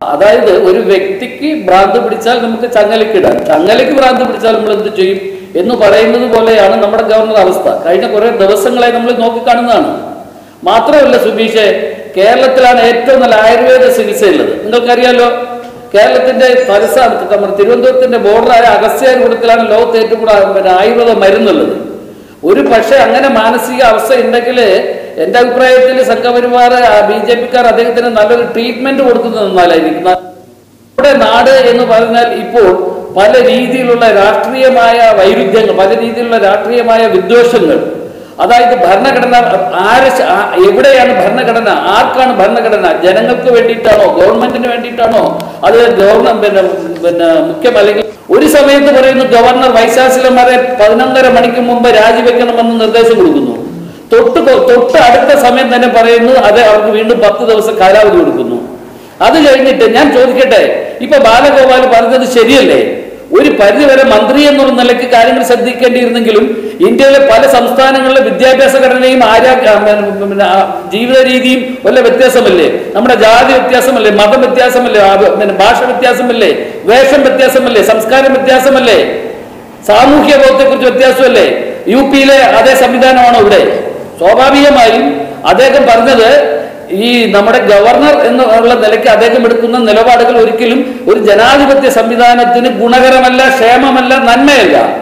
അതായത് ഒരു വ്യക്തിക്ക് ഭ്രാന്ത് പിടിച്ചാൽ നമുക്ക് ചങ്ങലക്കിടാം ചങ്ങലയ്ക്ക് ഭ്രാന്ത് പിടിച്ചാൽ നമ്മൾ എന്ത് ചെയ്യും എന്ന് പറയുന്നത് പോലെയാണ് നമ്മുടെ ഗവർണർ അവസ്ഥ കഴിഞ്ഞ കുറെ ദിവസങ്ങളെ നമ്മൾ നോക്കിക്കാണുന്നതാണ് മാത്രമല്ല സുബീഷെ കേരളത്തിലാണ് ഏറ്റവും നല്ല ആയുർവേദ ചികിത്സയുള്ളത് നിങ്ങൾക്കറിയാലോ കേരളത്തിന്റെ തലസ്ഥാനത്ത് നമ്മുടെ തിരുവനന്തപുരത്തിന്റെ ബോർഡറായ അഗസ്ത്യാർകൂടത്തിലാണ് ലോകത്ത് ഏറ്റവും കൂടുതൽ പിന്നെ ആയുർവേദ മരുന്നുള്ളത് ഒരു പക്ഷേ അങ്ങനെ മാനസിക അവസ്ഥ ഉണ്ടെങ്കിൽ എൻ്റെ അഭിപ്രായത്തിൽ സംഘപരിവാർ ബി ജെ പിക്കാർ അദ്ദേഹത്തിന് നല്ലൊരു ട്രീറ്റ്മെന്റ് കൊടുക്കുന്നത് നന്നാലായിരിക്കും നമ്മുടെ നാട് എന്ന് പറഞ്ഞാൽ ഇപ്പോൾ പല രീതിയിലുള്ള രാഷ്ട്രീയമായ വൈരുദ്ധ്യങ്ങൾ പല രീതിയിലുള്ള രാഷ്ട്രീയമായ വിദ്വേഷങ്ങൾ അതായത് ഭരണഘടന ആര് ശ- ആ- എവിടെയാണ് ഭരണഘടന ആർക്കാണ് ഭരണഘടന ജനങ്ങൾക്ക് വേണ്ടിയിട്ടാണോ ഗവൺമെന്റിന് വേണ്ടിയിട്ടാണോ അത് ഗവർണർ പിന്നെ പിന്നെ മുഖ്യം അല്ലെങ്കിൽ ഒരു സമയത്ത് പറയുന്നു ഗവർണർ വൈസ് ചാൻസലർമാരെ പതിനൊന്നര മണിക്ക് മുമ്പ് രാജിവെക്കണമെന്ന് നിർദ്ദേശം കൊടുക്കുന്നു തൊട്ട് കൊ- തൊട്ട് അടുത്ത സമയം തന്നെ പറയുന്നു അത് അവർക്ക് വീണ്ടും പത്ത് ദിവസം കാലാവധി കൊടുക്കുന്നു അത് കഴിഞ്ഞിട്ട് ഞാൻ ചോദിക്കട്ടെ ഇപ്പൊ ബാലഗോപാൽ പറഞ്ഞത് ശരിയല്ലേ ഒരു പരിധിവരെ മന്ത്രി എന്നുള്ള നിലയ്ക്ക് കാര്യങ്ങൾ ശ്രദ്ധിക്കേണ്ടിയിരുന്നെങ്കിലും ഇന്ത്യയിലെ പല സംസ്ഥാനങ്ങളിലെ വിദ്യാഭ്യാസ ഘടനയും ആരാ ആ, പിന്നെ, ആ, ജീവിത രീതിയും വല്ല വ്യത്യാസമല്ലേ നമ്മുടെ ജാതി വ്യത്യാസമല്ലേ മതം വ്യത്യാസമല്ലേ ആ, പിന്നെ ഭാഷ വ്യത്യാസമല്ലേ വേഷം വ്യത്യാസമല്ലേ സംസ്കാരം വ്യത്യാസമല്ലേ സാമൂഹ്യ ബോധത്തെക്കുറിച്ച് വ്യത്യാസമല്ലേ യു പിയിലെ അതേ സംവിധാനമാണോ ഇവിടെ സ്വാഭാവികമായും അദ്ദേഹം പറഞ്ഞത് ഈ നമ്മുടെ ഗവർണർ എന്നുള്ള നിലയ്ക്ക് അദ്ദേഹം എടുക്കുന്ന നിലപാടുകൾ ഒരിക്കലും ഒരു ജനാധിപത്യ സംവിധാനത്തിന് ഗുണകരമല്ല ക്ഷേമമല്ല നന്മയല്ല